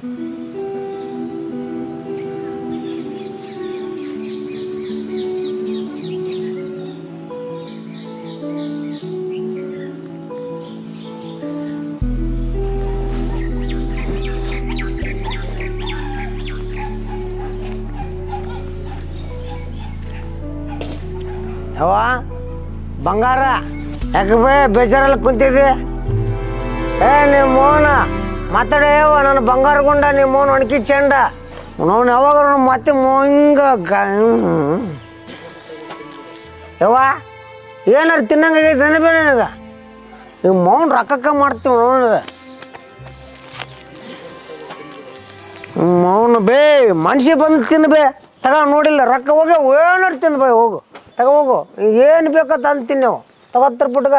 ಯವ್ವ ಬಂಗಾರ ಯಾಕೆ ಬೇ ಬೇಜಾರಲ್ಲಿ ಕುಂತಿದ್ದೆ ಏ ನಿಮ್ಮ ಮೋನ ಮಾತಾಡ ಯವ್ವ ನನ್ನ ಬಂಗಾರ ಗುಂಡ ನಿಮ್ಮ ಮೋನ್ ಒಣಕಿ ಚೆಂಡ ನೋನ್ ಯಾವಾಗ ಮತ್ತೆ ಮೊಂಗ ಯವ್ವ ಏನಾರು ತಿನ್ನಂಗಾಗೈತೆ ನೆನಪೇ ನನಗೆ ಈಗ ಮೌನ್ ರೊಕ್ಕಕ್ಕ ಮಾಡ್ತೀವಿ ನೋಡ ಮೌನ ಬೇ ಮನುಷ್ಯ ಬಂದು ತಿನ್ನು ಬೇ ತಗ ನೋಡಿಲ್ಲ ರೊಕ್ಕ ಹೋಗಿ ಏನಾರು ತಿಂದು ಬೇ ಹೋಗು ತಗ ಹೋಗು ಏನು ಬೇಕೋ ತಂದು ತಿನ್ನೇವು ತಗೋತ್ರ ಪುಟ್ಗ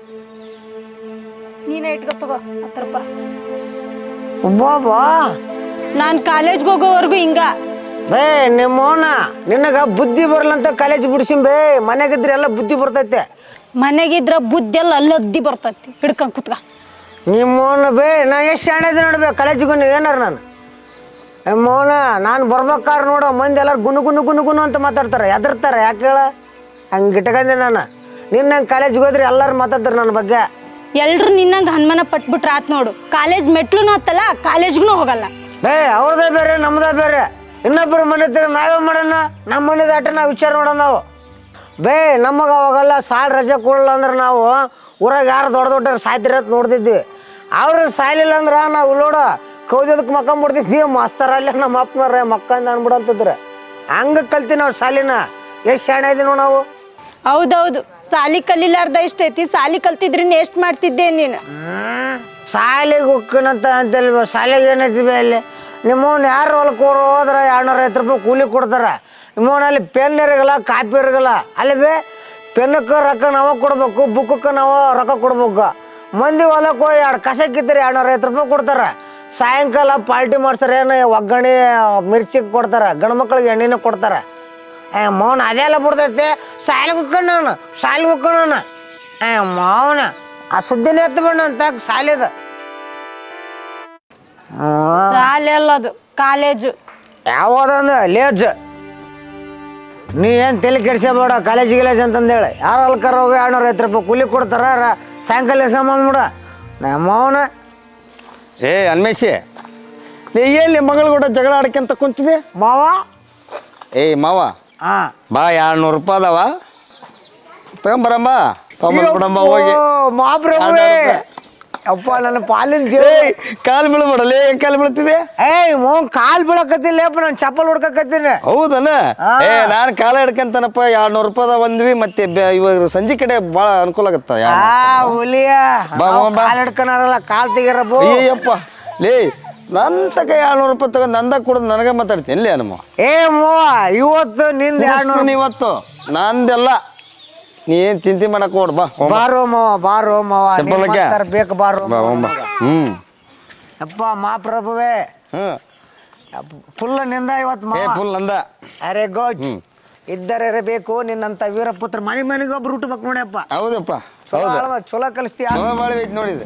ನೀನೇ ಇಟ್ಕೊ ತಗೋ ಹತ್ತು ರೂಪಾಯಿ ಒಬ್ಬೊಬ್ಬ ನಾನು ಕಾಲೇಜ್ಗೆ ಹೋಗೋವರೆಗೂ ಹಿಂಗ ಬೇ ನಿಮ್ಮ ಮೌನ ನಿನಗೆ ಬುದ್ಧಿ ಬರಲಂತ ಕಾಲೇಜ್ ಬಿಡ್ಸಿಂ ಬೇ ಮನೆಗಿದ್ರೆ ಎಲ್ಲ ಬುದ್ಧಿ ಬರ್ತೈತೆ ಮನೆಗಿದ್ರ ಬುದ್ಧಿ ಎಲ್ಲ ಅಲ್ಲೊದ್ದಿ ಬರ್ತೈತಿ ಹಿಡ್ಕೊಂಡ್ ಕುತ್ಕ ನಿಮ್ಮ ಮೌನ ಬೇ ನಾ ಎಷ್ಟು ಶಾಣೆ ನೋಡ್ಬೇ ಕಾಲೇಜಿಗೆ ಏನಾರ ನಾನು ನಿಮ್ಮ ಮೌನ ನಾನು ಬರ್ಬೇಕಾದ್ರೆ ನೋಡು ಮಂದಿ ಎಲ್ಲರೂ ಗುನು ಗುನು ಗುನು ಗುನು ಅಂತ ಮಾತಾಡ್ತಾರೆ ಎದರ್ತಾರೆ ಯಾಕೆ ಹೇಳ ಹಂಗೆ ಇಟ್ಕೊಂಡೆ ನಾನು ನಿನ್ನ ಹಂಗೆ ಕಾಲೇಜಿಗೆ ಹೋದ್ರೆ ಎಲ್ಲರೂ ಮಾತಾಡ್ತಾರೆ ನನ್ನ ಬಗ್ಗೆ ಎಲ್ರು ನಿನ್ನಂಗ ಹನುಮಾನ ಪಟ್ಬಿಟ್ರ ಆತ್ ನೋಡು ಕಾಲೇಜ್ ಮೆಟ್ಲು ಹತ್ತಲ್ಲ ಕಾಲೇಜ್ಗೂ ಹೋಗಲ್ಲ ಬೇ ಅವ್ರದೇ ಬೇರೆ ನಮ್ದೇ ಬೇರೆ ಇನ್ನೊಬ್ಬರ ಮನೆ ತೆಗೆದು ನಾವೇ ಮಾಡೋಣ ನಮ್ಮ ಮನೆ ದಾಟ ನಾವು ವಿಚಾರ ಮಾಡೋಣ ನಾವು ಬೇ ನಮಗೆ ಅವಾಗೆಲ್ಲ ಸಾಲ್ ರಜೆ ಕೊಡಲ್ಲ ಅಂದ್ರೆ ನಾವು ಊರಾಗ ಯಾರು ದೊಡ್ಡ ದೊಡ್ಡ ಸಾಯ್ತಿರತ್ ನೋಡ್ತಿದ್ವಿ ಅವ್ರು ಸಾಯ್ಲಿಲ್ಲ ಅಂದ್ರೆ ನಾವು ನೋಡ ಕೌದದಕ್ಕೆ ಮಕ್ಕಂಬಿಡ್ತಿದ್ವಿ ಮಾಸ್ತರ ಅಲ್ಲೇ ನಮ್ಮ ಅಪ್ಪನವ್ರೆ ಮಕ್ಕಂದ ಅನ್ಬಿಡಂತಿದ್ರೆ ಹಂಗೆ ಕಲ್ತೀವಿ ನಾವು ಶಾಲಿನ ಎಷ್ಟು ಶಾಣೆ ಇದೀವಿ ನಾವು ಹೌದೌದು ಸಾಲಿ ಕಲಿಲಾರ್ದ ಇಷ್ಟೈತಿ ಸಾಲಿ ಕಲ್ತಿದ್ರಿನ್ ಎಷ್ಟ್ ಮಾಡ್ತಿದ್ದೆ ನೀನು ಶಾಲೆಗೆ ಹೋಗ್ಕನಂತ ಅಂತಲ್ವ ಶಾಲೆಗೆ ಏನೈತಿವಿ ಅಲ್ಲಿ ನಿಮ್ಮವ್ನ ಯಾರು ಹೊಲಕ್ಕೆ ಹೋರೋ ಹೋದ್ರೆ ಎರಡ್ನೂರ ಐವತ್ತು ರೂಪಾಯಿ ಕೂಲಿ ಕೊಡ್ತಾರೆ ನಿಮ್ಮವ್ನ ಅಲ್ಲಿ ಪೆನ್ ಇರಗಲ್ಲ ಕಾಪಿ ಇರಗಲ್ಲ ಅಲ್ಲಿ ಬೇ ಪೆನ್ನಕ್ಕೆ ರೊಕ್ಕ ನಾವು ಕೊಡ್ಬೇಕು ಬುಕ್ಕಕ್ಕೆ ನಾವು ರೊಕ್ಕ ಕೊಡ್ಬೇಕು ಮಂದಿ ಹೊಲಕ್ಕೆ ಹೋಗಿ ಎರಡು ಕಸ ಕಿತ್ತರೆ ಎರಡ್ನೂರ ಐವತ್ತು ರೂಪಾಯಿ ಕೊಡ್ತಾರೆ ಸಾಯಂಕಾಲ ಪಾರ್ಟಿ ಮಾಡ್ತಾರೆ ಏನು ಒಗ್ಗರಣೆ ಮಿರ್ಚಿ ಕೊಡ್ತಾರೆ ಗಂಡು ಮಕ್ಳಿಗೆ ಎಣ್ಣೆನೂ ಕೊಡ್ತಾರೆ ಏ ಮೌನ ಅದೆಲ್ಲ ಬಿಡ್ತೈತೆ ಸಾಲಿಗೆ ಹೋಗ್ಕೊಂಡು ನಾನು ಸಾಲಿಗೆ ಹೋಗ್ಕೊಂಡು ನಾನು ಏ ಮೌನ ಆ ಸುದ್ದಿನೇ ಎತ್ತು ಬಿಡ ಅಂತ ಸಾಲಿದ ಸಾಲಿ ಅಲ್ಲದು ಕಾಲೇಜು ಯಾವ್ದಂದ ಲೇಜ್ ನೀ ಏನು ತಲೆ ಕೆಡ್ಸಬೇಡ ಕಾಲೇಜ್ ಗಿಲೇಜ್ ಅಂತಂದೇಳಿ ಯಾರು ಅಲ್ಕರ ಹೋಗಿ ಎರಡ್ನೂರ ಐವತ್ತು ರೂಪಾಯಿ ಕೂಲಿ ಕೊಡ್ತಾರ ರ- ಸಾಯಂಕಾಲ ಇಸ್ಕೊಂಬಂದ್ಬಿಡ ನಮ್ಮವನ ಏ ಅನ್ಮೇಶಿ ನೀ ಎಲ್ಲಿ ಮಗಳ ಕೂಡ ಜಗಳ ಆಡ್ಕೊಂತ ಕುಂತಿದೆ ಮಾವ ಏ ಮಾವ ಹಾಂ ಬಾ ಎರಡ್ನೂರು ರೂಪಾಯಿ ಅದಾವ ತಗೊಂಬರಮ್ಮ ತಗೊಂಬಂದ್ಬಿಡಮ್ಮ ಹೋಗಿ ಮಾಬ್ರೇ ಅಪ್ಪ ನನ್ನ ಪಾಲಿನ ದೇವ್ರು. ಏಯ್ ಕಾಲು ಬೀಳ್ಬೇಡಲ್ಲ ಏನ್ ಕಾಲು ಬೀಳ್ತಿದೆ ಏಯ್ ಮೋನ್ ಕಾಲ್ ಬೀಳಕತ್ತಿಲ್ಲ ನಾನು ಚಪ್ಪಲ್ ಹುಡ್ಕಕತ್ತೀನಿ ಹೌದನ ಹಾ. ಏ ನಾನು ಕಾಲ ಹಿಡ್ಕಂತನಪ್ಪ ಎರಡ್ನೂರು ರೂಪಾಯಿ ಒಂದ್ವಿ ಮತ್ತೆ ಬೆ- ಇವಾಗ ಸಂಜೆ ಕಡೆ ಭಾಳ ಅನುಕೂಲ ಆಗತ್ತ ಆ ಹುಲಿಯ ಬಾ, ಬಾ, ಬಾ. ಕಾಲ್ ಹಿಡ್ಕನಾರಲ್ಲ ಕಾಲ್ ತೆಗೀರ ಬೋ ಅಯ್ಯಪ್ಪ ಲೇ ನನ್ನ ತಕ ಎರಡ್ನೂರು ರೂಪಾಯಿ ತಗೊಂಡು ನಂದ ಕೊಡೋದು ನನಗೆ ಮಾತಾಡ್ತೀನಿ ಎಲ್ಲಿ ನಮ್ಮ ಏ ಮೋ ಇವತ್ತು ನಿಂದ ಎರಡ್ನೂರು ಇವತ್ತು ನಂದೆಲ್ಲ ನೀ ಏನ್ ಚಿಂತೆ ಮಾಡಕ್ ಹೋಡ್ ಬಾ ಹೋಗ್ ಬಾ. ಬಾರೋ ಮಾವ ಬಾರೋ ಮಾವ ಚಪ್ಪಲ್ ನಿಮ್ ಹಾಕ್ಯಾ? ಮಾತಾಡ್ ಬೇಕು ಬಾರೋ ಬಾ ಹೋಗ್ ಬಾ. ಹ್ಮ್ ಅಪ್ಪ ಮಹಾಪ್ರಭುವೇ ಹ್ಮ್ ಫುಲ್ ನಿಂದ ಇವತ್ತು ಏ ಮಾವ ಫುಲ್ ನಂದ ಅರೆ ಗೋಡ್ ಇದ್ದರೆ ಇರಬೇಕು ನಿನ್ನಂತ ವೀರಪುತ್ರ ಮನೆ ಮನೆಗೆ ಒಬ್ರು ಹುಟ್ಟಬೇಕು ನೋಡಿಯಪ್ಪ ಹೌದಪ್ಪ ಚಲೋ ಹೌದು ಆಳ್ವ, ಚಲೋ ಕಲಿಸ್ತೀಯ ಚಲೋ ಬಾಳಿ ಐತಿ ನೋಡಿದೆ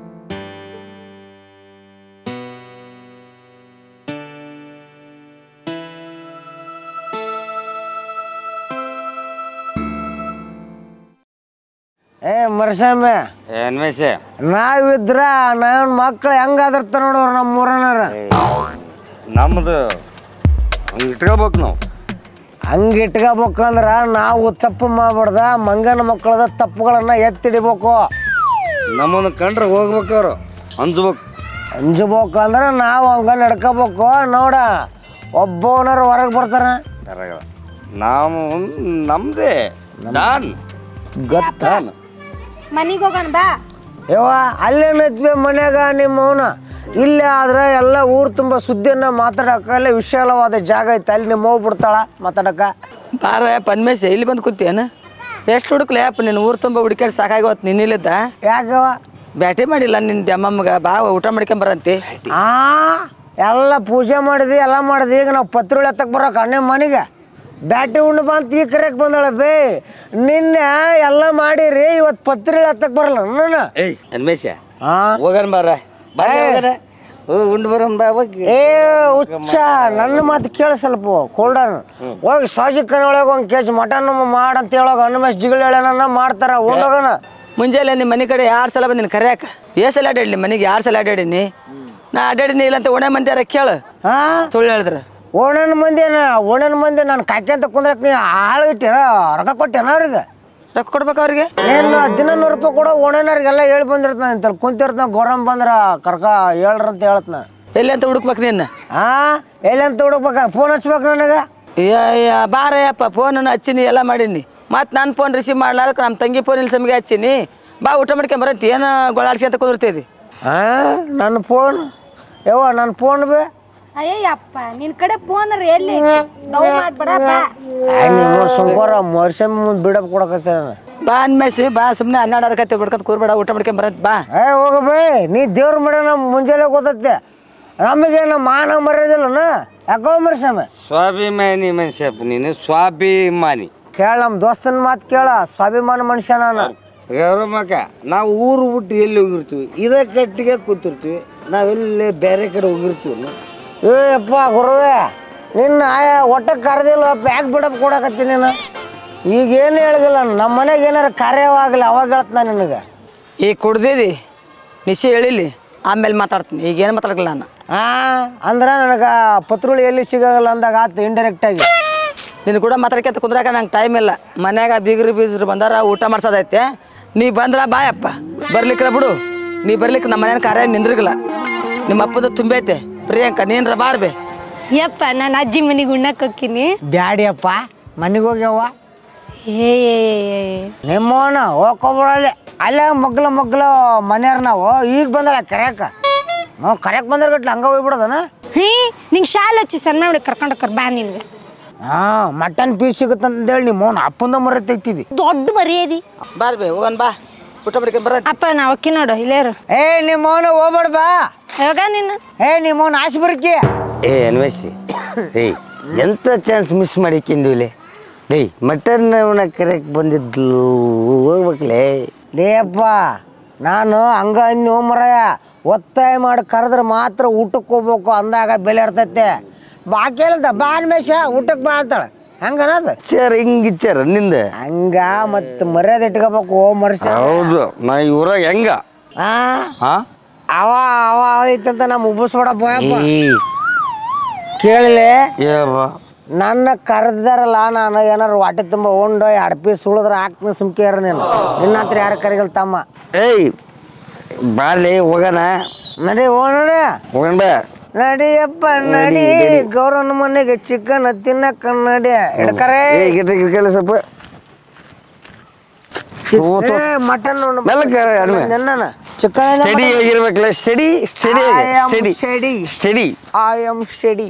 ಏ ಮರಸಮ್ಮೆ ಏನ್ ಮೇಸೆ ನಾವಿದ್ರ ನಾವ್ ಮಕ್ಳು ಹೆಂಗ್ ಅದರ್ತ ನೋಡೋರು ನಮ್ಮ ಊರನಾರ ನಮ್ದು ಹಂಗ್ ಇಟ್ಕೋಬೇಕು ನಾವು ಹಂಗ್ ಇಟ್ಕೋಬೇಕಂದ್ರ ನಾವು ತಪ್ಪು ಮಾಡ್ಬಾರ್ದ ಮಂಗನ ಮಕ್ಕಳದ ತಪ್ಪುಗಳನ್ನ ಎತ್ತಿಡಿಬೇಕು ನಮ್ಮನ್ನ ಕಂಡ್ರೆ ಹೋಗ್ಬೇಕವ್ರು ಅಂಜ್ಬೇಕು ಅಂಜಬೇಕಂದ್ರ ನಾವು ಹಂಗ ನಡ್ಕೋಬೇಕು ನೋಡ ಒಬ್ಬವನರು ಹೊರಗೆ ಬರ್ತಾರ ಕರೆಗಳ ನಾವು ನಮ್ದೇ ಡಾನ್ ಗೊತ್ತ ಡಾನ್ ಮನಿಗ್ ಹೋಗೋಣ ಬಾ ಯವ್ವ ಅಲ್ಲೇನೈತ್ವಿ ಮನ್ಯಾಗ ನಿಮ್ಮ ಅವನ ಇಲ್ಲೇ ಆದ್ರೆ ಎಲ್ಲ ಊರು ತುಂಬ ಸುದ್ದಿಯನ್ನ ಮಾತಾಡಕ ಅಲ್ಲೇ ವಿಶಾಲವಾದ ಜಾಗ ಐತೆ ಅಲ್ಲಿ ನಿಮ್ಮ ಹೋಗಿ ಬಿಡ್ತಾಳ ಮಾತಾಡಕ ಬಾರ ಪನ್ಮೇಶ ಇಲ್ಲಿ ಬಂದು ಕೂತೇನ ಎಷ್ಟು ಹುಡುಕ್ಲೆ ಅಪ್ಪ ನಿನ್ನ ಊರು ತುಂಬ ಹುಡುಕ್ಯಾಡಿ ಸಾಕಾಗೋತ್ ನಿನ್ನಿಲ್ಲಿದ್ದ ಯಾಕವ ಬ್ಯಾಟಿ ಮಾಡಿಲ್ಲ ನಿನ್ನ ಅಮ್ಮಮ್ಮಗ ಬಾ ಊಟ ಮಾಡ್ಕೊಂಬರಂತಿ ಆ ಎಲ್ಲ ಪೂಜೆ ಮಾಡಿದ್ವಿ ಎಲ್ಲ ಮಾಡಿದ್ವಿ ಈಗ ನಾವು ಪತ್ರುಳು ಎತ್ತಕ್ಕೆ ಬರೋಕೆ ಅಣ್ಣೆ ಮನೆಗೆ ಬ್ಯಾಟಿ ಉಂಡು ಬಂತ ಈ ಕರೆಕ್ ಬಂದಳ ಬೇ ನಿನ್ನೆ ಎಲ್ಲ ಮಾಡಿರಿ ಇವತ್ತು ಪತ್ರಿಳೆ ಎತ್ತಕ್ಕೆ ಬರಲ್ಲ ನಾನು ಏಯ್ ಅನ್ಮೇಶ ಹಾ ಹೋಗನ್ ಬಾರ ಬಾರ ಹೋಗಣ ಉಂಡು ಬರಂ ಬಾ ಹೋಗಿ ಏ ಹುಚ್ಚ ನನ್ನ ಮಾತು ಕೇಳ ಸ್ವಲ್ಪ ಕೋಲ್ಡನ್ ಹೋಗಿ ಸಾಜಿ ಒಳಗೆ ಒಂದು ಕೆಜಿ ಮಟನ್ ಮಾಡಂತ ಹೇಳೋಗ ಹನುಮೇಶ್ ಜಿಗಳ ಹೇಳೋಣ ಮಾಡ್ತಾರ ಉಂಡೋಗಣ ಮುಂಜಾನೆ ನಿಮ್ಮ ಮನೆ ಕಡೆ ಎರಡು ಸಲ ಬಂದಿನಿ ಕರ್ಯಾಕ ಏ ಸಲ ಅಡ್ಡಾಡಿ ಮನೆಗೆ ಎರಡು ಸಲ ಅಡ್ಡಾಡೀನಿ ನಾ ಅಡ್ಡಾಡಿನಿ ಇಲ್ಲ ಅಂತ ಒಣೆ ಮಂದಿ ಯಾರ ಕೇಳು ಹಾ ಸುಳ್ಳು ಹೇಳಿದ್ರೆ ಓಣನ ಮಂದಿ ಓಣನ ಮಂದಿ ನಾನು ಕಾಕಿ ಅಂತ ಕುಂದ್ರಕ್ ನೀ ಆಳು ಇಟ್ಟೇನ ರೊಕ್ಕ ಕೊಟ್ಟೇನ ಅವ್ರಿಗೆ ರೊಕ್ಕ ಕೊಡ್ಬೇಕು ಅವ್ರಿಗೆ ಏನು ದಿನ ನೂರು ರೂಪಾಯಿ ಕೊಡೋ ಓಣನವ್ರಿಗೆಲ್ಲ ಹೇಳಿ ಬಂದಿರ್ತಾನೆ ಅಂತಲ್ಲಿ ಕುಂತಿರ್ತಾನ ಗೌರಮ್ ಬಂದ್ರ ಕರ್ಕ ಹೇಳ್ರಂತ ಹೇಳತ್ ನಾ ಎಲ್ಲಿ ಅಂತ ಹುಡುಕ್ಬೇಕು ನಿನ್ನ ಹಾ ಎಲ್ಲಿ ಅಂತ ಹುಡುಕ್ಬೇಕ ಫೋನ್ ಹಚ್ಬೇಕು ನನಗೆ ಅಯ್ಯ ಬಾರಯ್ಯಪ್ಪ ಫೋನನ್ನು ಹಚ್ಚಿನಿ ಎಲ್ಲ ಮಾಡೀನಿ ಮತ್ತು ನನ್ನ ಫೋನ್ ರಿಸೀವ್ ಮಾಡ್ಲಾರ್ದಕ್ಕೆ ನಮ್ಮ ತಂಗಿ ಫೋನ್ ಇಲ್ಲಿ ಸಮಿಗೆ ಹಚ್ಚಿನಿ ಬಾ ಊಟ ಮಾಡ್ಕೊಂಬರತ್ತಿ ಏನು ಗೊಳಾಡ್ಸ್ಕೊಂತ ಕುದುರ್ತಿದ್ದಿ ಹಾ ನನ್ನ ಫೋನ್ ಯವ್ವ ನನ್ನ ಫೋನ್ ಬೇ ಅಯ್ಯಪ್ಪ ನಿನ್ ಕಡೆ ಫೋನ್ ಎಲ್ಲಿ ಡೌ ಮಾಡ್ಬೇಡಪ್ಪ ನಿಮ್ಮ ಸುಂಕೋರ ಮರ್ಸೆ ಮುಂದೆ ಬಿಡಪ್ ಕೊಡಕತ್ತೆ ಬಾ ಅನ್ಮೇಸಿ ಬಾ ಸುಮ್ಮನೆ ಹನ್ನೆರಡು ಕತ್ತೆ ಬಿಡ್ಕೊತ ಕೂರ್ಬೇಡ ಊಟ ಮಾಡ್ಕೊಂಬರತ್ ಬಾ ಏ ಹೋಗ ಬೇ ನೀ ದೇವ್ರ ಮಡ ನಮ್ಮ ಮುಂಜಾನೆ ಗೊತ್ತತ್ತೆ ನಮಗೇನು ಮಾನ ಮರ್ಯಾದಿಲ್ಲನ ಯಾಕೋ ಮರ್ಸಮ್ಮ ಸ್ವಾಭಿಮಾನಿ ಮನುಷ್ಯಪ್ಪ ನೀನು ಸ್ವಾಭಿಮಾನಿ ಕೇಳ ನಮ್ಮ ದೋಸ್ತನ ಮಾತು ಕೇಳ ಸ್ವಾಭಿಮಾನ ಮನುಷ್ಯ ನಾನು ಗೌರಮ್ಮಕ್ಕ ನಾವು ಊರು ಬಿಟ್ಟು ಎಲ್ಲಿ ಹೋಗಿರ್ತೀವಿ ಇದೇ ಕಟ್ಟಿಗೆ ಕೂತಿರ್ತೀವಿ ನಾವೆಲ್ಲಿ ಬೇರೆ ಕಡೆ ಹೋಗಿರ್ತೀವಿ ಏ ಅಪ್ಪ ಗುರುವೇ ನಿನ್ನ ಆಯ ಒಟ್ಟ ಕರೆದಿಲ್ಲ ಬ್ಯಾಗ್ ಬಿಡಪ್ ಕೊಡಕತ್ತೀನಿ ನೀನು ಈಗ ಏನು ಹೇಳಿದಿಲ್ಲ ನಮ್ಮ ಮನೆಗೆ ಏನಾರ ಕಾರ್ಯವಾಗಲಿ ಅವಾಗ ಹೇಳ್ತ ನಿನಗೆ ಈಗ ಕುಡ್ದಿದಿ ನಿಶಿ ಹೇಳಿಲಿ ಆಮೇಲೆ ಮಾತಾಡ್ತೀನಿ ಈಗ ಏನು ಮಾತಾಡಲ್ಲ ನಾನು ಆ ಅಂದ್ರೆ ನನಗೆ ಪತ್ರುಳಿ ಎಲ್ಲಿ ಸಿಗಲ್ಲ ಅಂದಾಗ ಆತು ಇಂಡೈರೆಕ್ಟಾಗಿ ನಿನ್ನ ಕೂಡ ಮಾತಾಡ್ಕೊಂತ ಕುಂದ್ರಾಕ ನಂಗೆ ಟೈಮ್ ಇಲ್ಲ ಮನ್ಯಾಗ ಬೀಗ್ರು ಬೀಸ್ರು ಬಂದಾರ ಊಟ ಮಾಡ್ಸೋದೈತೆ ನೀ ಬಂದ್ರ ಬಾಯಪ್ಪ ಬರ್ಲಿಕ್ರ ಬಿಡು ನೀ ಬರ್ಲಿಕ್ಕೆ ನಮ್ಮ ಮನೇನ ಕಾರ್ಯ ನಿಂದ್ರಿಗಿಲ್ಲ ನಿಮ್ಮ ಅಪ್ಪದ ತುಂಬೈತೆ ಪ್ರಿಯಾಂಕ ನೀನ್ರ ಬಾರ್ಬೆ ಯಪ್ಪ ನಾನು ಅಜ್ಜಿ ಮನೆಗೆ ಉಣ್ಣಕ್ಕೆ ಹೋಗ್ತೀನಿ ಬ್ಯಾಡಿಯಪ್ಪ ಮನೆಗೆ ಹೋಗ್ಯವ್ವ ಏ ಏ, ಏ, ಏ. ನಿಮ್ಮವನ ಹೋಗ್ಕೊಬಿಡಲ್ಲಿ ಅಲ್ಲೇ ಮಗ್ಲ ಮಗ್ಲ ಮನೆಯವ್ರು ನಾವು ಈಗ ಬಂದಳ ಕರ್ಯಾಕ ನಾವು ಕರ್ಯಾಕ್ ಬಂದ್ರೆ ಗಟ್ಲೆ ಹಂಗ ಹೋಗ್ಬಿಡೋದನ ಹೀ ನಿಂಗೆ ಶಾಲೆ ಹಚ್ಚಿ ಸಣ್ಣ ಮಾಡಿ ಕರ್ಕೊಂಡು ಕರ್ ಬಾ ನಿನ್ಗೆ ಹಾಂ ಮಟನ್ ಪೀಸ್ ಸಿಗುತ್ತಂತೇಳಿ ನಿಮ್ಮ ಅವ್ನ ಅಪ್ಪಂದ ಮರ ತೆಗ್ತಿದ್ದಿ ದೊಡ್ಡ ಮರ್ಯಾದಿ ಬಾರ್ಬೆ ಹೋಗೋಣ ಬಾ ಊಟ ಮಾಡ್ಕೊಂಡ್ ಬರ ಅಪ್ಪ ನಾವು ಅಕ್ಕಿ ನೋಡು ಇಲ್ಲೇರು ಏ ನಿಮ್ಮ ಅವನು ಹೋಗ್ಬೇಡ ಬಾ ಯಾವಾಗ ನೀನು ಏ ನಿಮ್ಮ ಅವ್ನ ಆಸೆ ಬರ್ಕಿ ಏ ಅನ್ವೇಷಿ ಏಯ್ ಎಂತ ಚಾನ್ಸ್ ಮಿಸ್ ಮಾಡಿಕ್ಕಿಂದು ಇಲ್ಲಿ ಡೇಯ್ ಮಟನ್ ಅವನ ಕರೆಯಕ್ಕೆ ಬಂದಿದ್ದು ಹೋಗ್ಬೇಕಲೇ ಲೇಪ್ಪ ನಾನು ಹಂಗ ಅಂದ್ನಿ ಮರಯ ಒತ್ತಾಯ ಮಾಡಿ ಕರೆದ್ರೆ ಮಾತ್ರ ಊಟಕ್ಕೆ ಹೋಗ್ಬೇಕು ಅಂದಾಗ ಬೆಲೆ ಇರ್ತೈತೆ ಬಾಕಿ ಹೇಳ್ದ ಬಾ ಅನ್ಮೇಶ ಊಟಕ್ಕೆ ಬಾ ಅಂತಾಳೆ ಹಂಗನದ ಚೇರ್ ಹಿಂಗಿಚ್ಚಾರ ನಿಂದ ಹಂಗ ಮತ್ತು ಮರ್ಯಾದೆ ಇಟ್ಕೋಬೇಕು ಓ ಮನುಷ್ಯ ಹೌದು ನಾ ಇವ್ರಾಗ ಹೆಂಗ ಆ ಹಾ ಅವ ಅವ ಐತಂತ ನಮ್ಮ ಉಬ್ಬಿಸ್ಬೇಡ ಬೋಯಪ್ಪ ಏ ಕೇಳಲಿ ಏವ ನನ್ನ ಕರೆದಾರಲ್ಲ ನಾನು ಏನಾರು ಹೊಟ್ಟೆ ತುಂಬ ಉಂಡು ಎರಡು ಪೀಸ್ ಉಳಿದ್ರೆ ಹಾಕ್ತೀನಿ ಸುಮ್ಕೇರ ನೀನು ನಿನ್ನ ಹತ್ರ ಯಾರು ಕರಿಗಲ್ ತಮ್ಮ ಏಯ್ ಬಾಲೆ ಹೋಗೋಣ ನಡಿ ಹೋಗೋಣ ಹೋಗೋಣ ಬಾ ನಡಿಯಪ್ಪ ನಡಿ ಗೌರವನ ಮನೆಗೆ ಚಿಕನ್ ತಿನ್ನಕ್ಕ ನಡಿ ಹಿಡ್ಕರೇ ಏ ಗಿಟ್ಟ ಗಿಟ್ಕಲ್ಲ ಸ್ವಲ್ಪ ಮಟನ್ ಮೆಲ್ಲಕ್ಕೆ ಅಡ್ಮೆ. ಚಿಕನ್ ಸ್ಟಡಿ ಆಗಿರ್ಬೇಕಲ್ಲ study study study study study I am study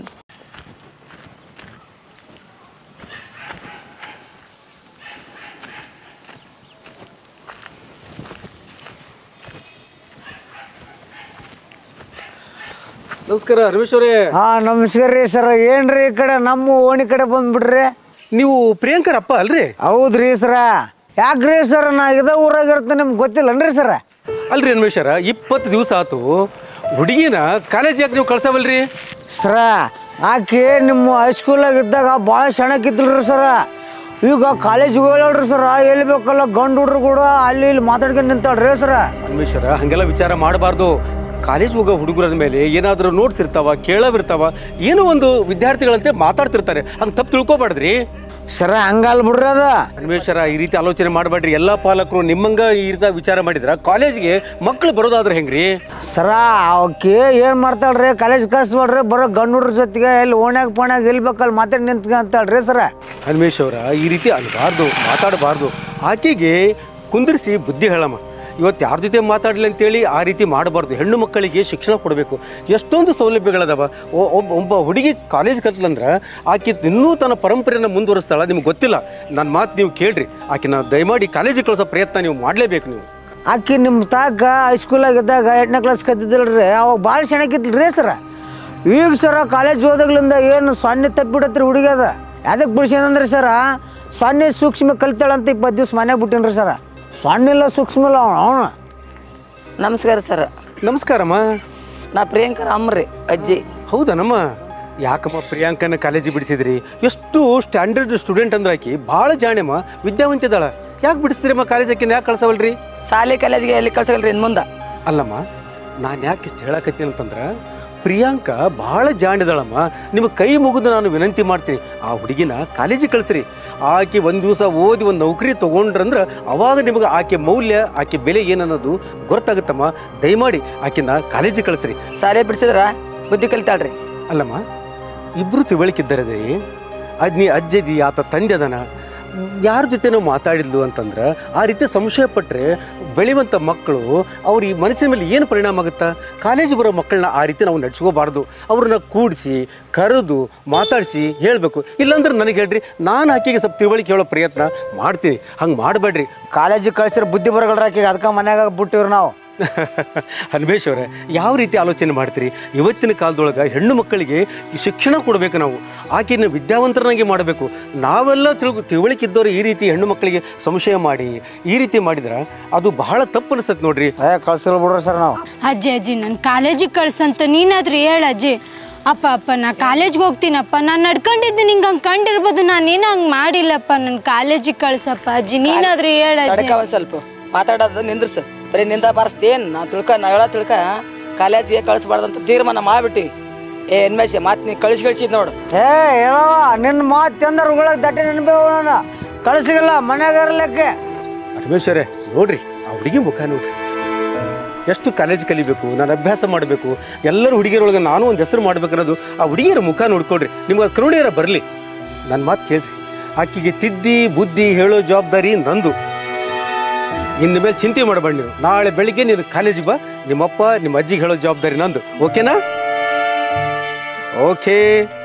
ನಮಸ್ಕಾರ ರಮೇಶ್ ಅವರೇ ಹಾ ನಮಸ್ಕಾರ ರೀ ಸರ್ ಏನ್ರಿ ಈ ಕಡೆ ನಮ್ಮ ಓಣಿ ಕಡೆ ಬಂದ್ಬಿಡ್ರಿ ನೀವು ಪ್ರಿಯಾಂಕರ್ ಅಪ್ಪ ಅಲ್ರಿ ಹೌದ್ರಿ ಸರ ಯಾಕ್ರಿ ಸರ್ ನಾ ಇದ ಊರಾಗ ಇರ್ತೀನಿ ನಿಮ್ಗೆ ಗೊತ್ತಿಲ್ಲನ್ರಿ ಸರ್ ಅಲ್ರಿ ರಮೇಶರ ಇಪ್ಪತ್ತು ದಿವಸ ಆತು ಹುಡುಗಿನ ಕಾಲೇಜ್ ಯಾಕೆ ನೀವು ಕಳ್ಸವಲ್ರಿ ಸರ ಆಕೆ ನಿಮ್ಮ ಹೈಸ್ಕೂಲಾಗ ಇದ್ದಾಗ ಭಾಳ ಸಣ್ಣಕ್ಕಿದ್ರಿ ಸರ ಈಗ ಕಾಲೇಜಿಗೆ ಹೋಗ್ಯಾಳ್ರಿ ಸರ ಎಲ್ಲಿ ಬೇಕಲ್ಲ ಗಂಡು ಹುಡ್ರು ಕೂಡ ಅಲ್ಲಿ ಇಲ್ಲಿ ಮಾತಾಡ್ಕೊಂಡು ನಿಂತಾಳ್ರಿ ಸರ ರಮೇಶರ ಹಂಗೆಲ್ಲ ವಿಚಾರ ಮಾಡಬಾರ್ದು ಕಾಲೇಜ್ ಹೋಗೋ ಹುಡುಗರ ಮೇಲೆ ಏನಾದರೂ ನೋಟ್ಸ್ ಇರ್ತಾವ ಕೇಳವಿರ್ತಾವ ಏನೋ ಒಂದು ವಿದ್ಯಾರ್ಥಿಗಳಂತೆ ಮಾತಾಡ್ತಿರ್ತಾರೆ ಹಂಗೆ ತಪ್ಪು ತಿಳ್ಕೊಬಾರ್ದ್ರಿ ಸರ ಹಂಗಲ್ ಬಿಡ್ರಿ ಅದ ರಮೇಶರ ಈ ರೀತಿ ಆಲೋಚನೆ ಮಾಡಬೇಡ್ರಿ ಎಲ್ಲ ಪಾಲಕರು ನಿಮ್ಮಂಗ ಈ ರೀತಿ ವಿಚಾರ ಮಾಡಿದ್ರ ಕಾಲೇಜ್ಗೆ ಮಕ್ಕಳು ಬರೋದಾದ್ರೆ ಹೆಂಗ್ರಿ ಸರ ಅವಕ್ಕೆ ಏನು ಮಾಡ್ತಾಳ್ರಿ ಕಾಲೇಜ್ ಕಳ್ಸ್ಬೇಡ್ರಿ ಬರೋ ಗಂಡು ಹುಡ್ರ ಜೊತೆಗೆ ಎಲ್ಲಿ ಓಣ್ಯಾಗ ಪೋಣ್ಯಾಗ ಎಲ್ಲಿ ಬೇಕಲ್ಲಿ ಮಾತಾಡಿ ನಿಂತ್ಕ ಅಂತಾಳ್ರಿ ಸರ ಹನುಮೇಶ್ ಅವರ ಈ ರೀತಿ ಅನ್ಬಾರ್ದು ಮಾತಾಡಬಾರ್ದು ಆಕೆಗೆ ಕುಂದಿರಿಸಿ ಬುದ್ಧಿ ಹೇಳಮ್ಮ ಇವತ್ತು ಯಾರ ಜೊತೆ ಮಾತಾಡಲಿ ಅಂತೇಳಿ ಆ ರೀತಿ ಮಾಡಬಾರ್ದು ಹೆಣ್ಣು ಮಕ್ಕಳಿಗೆ ಶಿಕ್ಷಣ ಕೊಡಬೇಕು ಎಷ್ಟೊಂದು ಸೌಲಭ್ಯಗಳದಾವ ಒ- ಒಬ್ಬ ಒಬ್ಬ ಹುಡುಗಿ ಕಾಲೇಜ್ ಕಲ್ಸಲಂದ್ರೆ ಆಕೆ ಇನ್ನೂ ತನ್ನ ಪರಂಪರೆಯನ್ನು ಮುಂದುವರಿಸ್ತಾಳ ನಿಮ್ಗೆ ಗೊತ್ತಿಲ್ಲ ನನ್ನ ಮಾತು ನೀವು ಕೇಳ್ರಿ ಆಕೆನ ದಯಮಾಡಿ ಕಾಲೇಜಿಗೆ ಕಳಿಸೋ ಪ್ರಯತ್ನ ನೀವು ಮಾಡಲೇಬೇಕು ನೀವು ಆಕಿ ನಿಮ್ಮ ತಾಕ ಹೈಸ್ಕೂಲಾಗ ಇದ್ದಾಗ ಎಂಟನೇ ಕ್ಲಾಸ್ ಕದ್ದಿದ್ದಲ್ರಿ ಅವಾಗ ಭಾಳ ಸಣ್ಣಕ್ಕಿದ್ರಿ ಸರ ಈಗ ಸರ ಕಾಲೇಜ್ ಹೋದಾಗ್ಲಿಂದ ಏನು ಸೊನ್ನೆ ತಪ್ಪಿಬಿಡತ್ರಿ ಹುಡುಗಿ ಅದ ಅದಕ್ಕೆ ಬಿಡ್ಸ್ಯಾನಂದ್ರಿ ಸರ ಸೊನ್ನೆ ಸೂಕ್ಷ್ಮ ಕಲ್ತಾಳಂತ ಇಪ್ಪತ್ತು ದಿವ್ಸ ಮನೆಗೆ ಬಿಟ್ಟಿನ್ರಿ ಸರ ಸೊನ್ನೆ ಇಲ್ಲ ಸೂಕ್ಷ್ಮ ಇಲ್ಲ ಅವನು ಅವನು ನಮಸ್ಕಾರ ಸರ್ ನಮಸ್ಕಾರಮ್ಮ ನಾ ಪ್ರಿಯಾಂಕರ ಅಮ್ರಿ ಅಜ್ಜಿ ಹೌದಾ ನಮ್ಮ ಯಾಕಮ್ಮ ಪ್ರಿಯಾಂಕನ ಕಾಲೇಜಿಗೆ ಬಿಡಿಸಿದ್ರಿ ಎಷ್ಟು ಸ್ಟ್ಯಾಂಡರ್ಡ್ ಸ್ಟೂಡೆಂಟ್ ಅಂದ್ರೆ ಆಕಿ ಭಾಳ ಜಾಣ್ಯಮ್ಮ ವಿದ್ಯಾವಂತಿದಾಳ ಯಾಕೆ ಬಿಡಿಸ್ತೀರಮ್ಮ ಕಾಲೇಜ್ ಆಕಿನ ಯಾಕೆ ಕಳ್ಸವಲ್ರಿ ಶಾಲೆ ಕಾಲೇಜಿಗೆ ಎಲ್ಲಿ ಕಳ್ಸಲ್ರಿ ಇನ್ ಮುಂದೆ ಅಲ್ಲಮ್ಮ ನಾನು ಯಾಕೆ ಇಷ್ಟು ಹೇಳಕತ್ತೀನಿ ಅಂತಂದ್ರೆ ಪ್ರಿಯಾಂಕ ಭಾಳ ಜಾಣಿದಾಳಮ್ಮ ನಿಮಗೆ ಕೈ ಮುಗಿದು ನಾನು ವಿನಂತಿ ಮಾಡ್ತೀನಿ ಆ ಹುಡುಗಿನ ಕಾಲೇಜಿಗೆ ಕಳಿಸ್ರಿ ಆಕೆ ಒಂದು ದಿವಸ ಓದಿ ಒಂದು ನೌಕರಿ ತೊಗೊಂಡ್ರಂದ್ರೆ ಅವಾಗ ನಿಮಗೆ ಆಕೆ ಮೌಲ್ಯ ಆಕೆ ಬೆಲೆ ಏನನ್ನೋದು ಗೊತ್ತಾಗುತ್ತಮ್ಮ ದಯಮಾಡಿ ಆಕಿನ ಕಾಲೇಜಿಗೆ ಕಳಿಸ್ರಿ ಶಾಲೆ ಬಿಡಿಸಿದ್ರ ಬುದ್ಧಿ ಕಲಿತಾಳ್ರಿ ಅಲ್ಲಮ್ಮ ಇಬ್ಬರು ತಿಳುವಳಿಕಿದ್ದಾರೆ ಅದು ನೀ ಅಜ್ಜದಿ ಆತ ತಂದೆ ಅದನ ಯಾರ ಜೊತೆ ನಾವು ಮಾತಾಡಿದ್ಲು ಅಂತಂದ್ರೆ ಆ ರೀತಿ ಸಂಶಯ ಪಟ್ಟರೆ ಬೆಳೆಯುವಂಥ ಮಕ್ಕಳು ಅವ್ರ ಈ ಮನಸ್ಸಿನ ಮೇಲೆ ಏನು ಪರಿಣಾಮ ಆಗುತ್ತಾ ಕಾಲೇಜ್ ಬರೋ ಮಕ್ಕಳನ್ನ ಆ ರೀತಿ ನಾವು ನಡ್ಸ್ಕೋಬಾರ್ದು ಅವ್ರನ್ನ ಕೂಡಿಸಿ ಕರೆದು ಮಾತಾಡಿಸಿ ಹೇಳಬೇಕು ಇಲ್ಲಾಂದ್ರೆ ನನಗೆ ಹೇಳ್ರಿ ನಾನು ಆಕೆಗೆ ಸ್ವಲ್ಪ ತಿಳುವಳಿಕೆ ಹೇಳೋ ಪ್ರಯತ್ನ ಮಾಡ್ತೀನಿ ಹಂಗೆ ಮಾಡಬೇಡ್ರಿ ಕಾಲೇಜಿಗೆ ಕಳ್ಸಿರ ಬುದ್ಧಿ ಬರಗಲ್ರಿ ಆಕಿಗೆ ಅದಕ್ಕೆ ಮನ್ಯಾಗ ಬಿಟ್ಟಿವ್ರಿ ನಾವು ಹನ್ಮೇಶ್ ಅವರೇ ಯಾವ ರೀತಿ ಆಲೋಚನೆ ಮಾಡ್ತೀರಿ ಇವತ್ತಿನ ಕಾಲದೊಳಗೆ ಹೆಣ್ಣು ಮಕ್ಕಳಿಗೆ ಈ ಶಿಕ್ಷಣ ಕೊಡಬೇಕು ನಾವು ಆಕೆನ ವಿದ್ಯಾವಂತರನಾಗಿ ಮಾಡಬೇಕು ನಾವೆಲ್ಲ ತಿಳ್ಕೊ ತಿಳುವಳಿಕೆ ಇದ್ದವರು ಈ ರೀತಿ ಹೆಣ್ಣು ಮಕ್ಕಳಿಗೆ ಸಂಶಯ ಮಾಡಿ ಈ ರೀತಿ ಮಾಡಿದ್ರೆ ಅದು ಬಹಳ ತಪ್ಪು ಅನಿಸ್ತದೆ ನೋಡ್ರಿ ಏ ಕಳ್ಸಿಲ್ಲ ಬಿಡ್ರಿ ಸರ್ ನಾವು ಅಜ್ಜಿ ಅಜ್ಜಿ ನಾನು ಕಾಲೇಜಿಗೆ ಕಳ್ಸಂತ ನೀನಾದ್ರೂ ಹೇಳ ಅಜ್ಜಿ ಅಪ್ಪ ಅಪ್ಪ ನಾ ಕಾಲೇಜ್ಗೆ ಹೋಗ್ತೀನಪ್ಪ ನಾನು ನಡ್ಕೊಂಡಿದ್ದು ನಿಂಗೆ ಹಂಗೆ ಕಂಡಿರ್ಬೋದು ನಾನೇನು ಹಂಗೆ ಮಾಡಿಲ್ಲಪ್ಪ ನನ್ನ ಕಾಲೇಜಿಗೆ ಕಳ್ಸಪ್ಪ ಅಜ್ಜಿ ನೀನಾದ್ರೂ ಹೇಳ ಅಜ್ಜಿ ತಡ್ಕ ಒಂದ್ ಸ್ವಲ್ಪ ಮಾತಾಡೋದು ನಿಂದ್ರಸ ಬರೀ ನಿಂದ ಬಾರಿಸ್ತೇನ್ ನಾ ತಿಳ್ಕ ನಾ ಹೇಳ ತಿಳ್ಕ ಕಾಲೇಜಿಗೆ ಕಳಿಸ್ಬಾರ್ದಂತ ತೀರ್ಮಾನ ಮಾಡ್ಬಿಟ್ಟಿವಿ ಏ ಎನ್ಮೇಶ ಮಾತು ನೀ ಕಳಿಸಿ ಕಳಿಸಿದ್ ನೋಡು ಏ ಹೇಳವ ನಿನ್ನ ಮಾತು ಚಂದ್ರ ಉಗಳಕ್ಕೆ ದಟ್ಟಿ ನೆನಪೇವ ನಾನು ಕಳ್ಸಿಗಿಲ್ಲ ಮನ್ಯಾಗ ಇರ್ಲಿಕ್ಕೆ ಹನ್ಮೇಶ್ ಅವರೇ ನೋಡ್ರಿ ಆ ಹುಡುಗಿ ಮುಖ ನೋಡ್ರಿ ಎಷ್ಟು ಕಾಲೇಜ್ ಕಲಿಬೇಕು ನಾನು ಅಭ್ಯಾಸ ಮಾಡಬೇಕು ಎಲ್ಲರೂ ಹುಡುಗಿಯರೊಳಗೆ ನಾನು ಒಂದು ಹೆಸರು ಮಾಡ್ಬೇಕು ಅನ್ನೋದು ಆ ಹುಡುಗಿಯರ ಮುಖ ನೋಡ್ಕೊಳ್ರಿ ನಿಮ್ಗೆ ಆ ಕರುಣೆಯರ ಬರಲಿ ನನ್ನ ಮಾತು ಕೇಳ್ರಿ ಆಕೆಗೆ ತಿದ್ದಿ ಬುದ್ಧಿ ಹೇಳೋ ಜವಾಬ್ದಾರಿ ನಂದು ಇನ್ನು ಮೇಲೆ ಚಿಂತೆ ಮಾಡಬೇಡ ನೀವು ನಾಳೆ ಬೆಳಿಗ್ಗೆ ನೀನು ಕಾಲೇಜಿಗೆ ಬಾ ನಿಮ್ಮಪ್ಪ ನಿಮ್ಮ ಅಜ್ಜಿಗೆ ಹೇಳೋ ಜವಾಬ್ದಾರಿ ನಂದು ಓಕೆನಾ ಓಕೆ